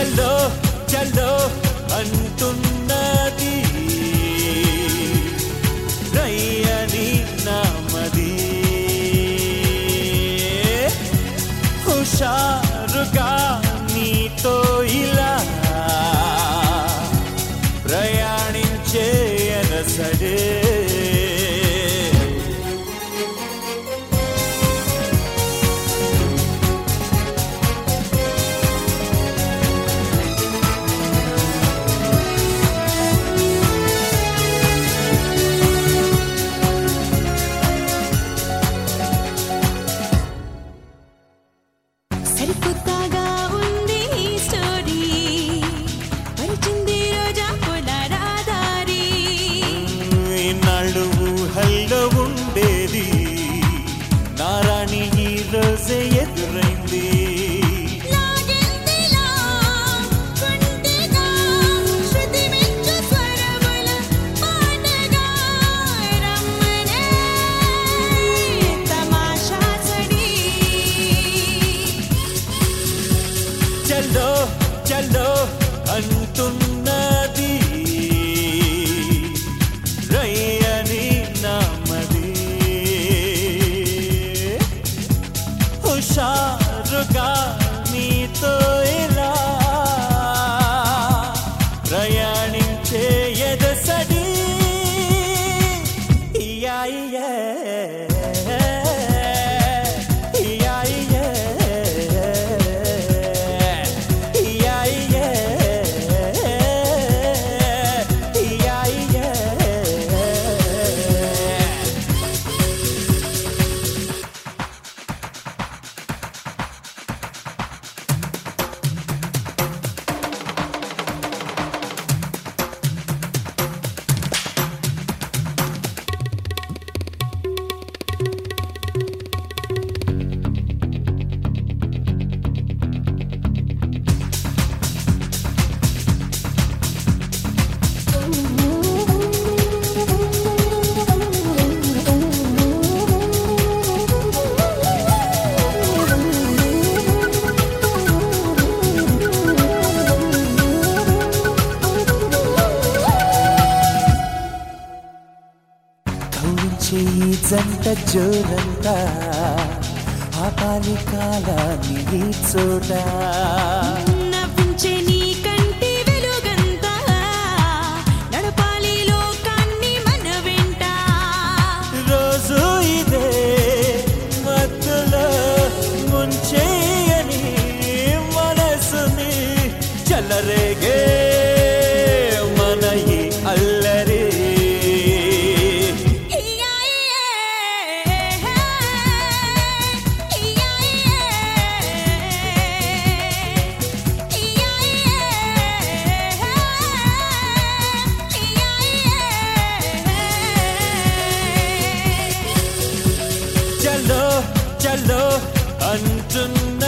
చల్లో చల్లో అంటున్నది రయ్యని నామది హుషారుగా నీతో ఇలా ప్రయాణించే ఎనసడే సరికొత్తగా ఉంది ఈ స్టోరీ పరిచింది రోజా పుల రాదారి ఈనాళ్ళు ఊహల్లో ఉండేది నారాణి ఈ రోజే ఎదురైంది నాగెంతిలా కుంటిగా శృతి మెచ్చు స్వరముల పాటగా రమ్మనే తమాషా సడి చల్లో చల్లో అంటున్నది రయ్యని నామది హుషారుగా నీతో ఇలా ప్రయాణించే ఎదసడి ఇయా ఇయే. ఇయా ఇయే. ఇయా ఇయే. ఇయా ఇయే. కౌంచే ఈ జంట జోరంతా ఆపాలి కాలాన్ని ఈ చోట నవ్వించే నీ కంటి వెలుగంతా నడపాలి లోకాన్ని మన వెంట రోజు ఇదే మత్తులో ముంచేయని మనసుని చల్లరేగే మన ఈ అల్లరి ఇయా ఇయే ఇయా ఇయే ఇయా ఇయే చల్లో చల్లో అంటున్న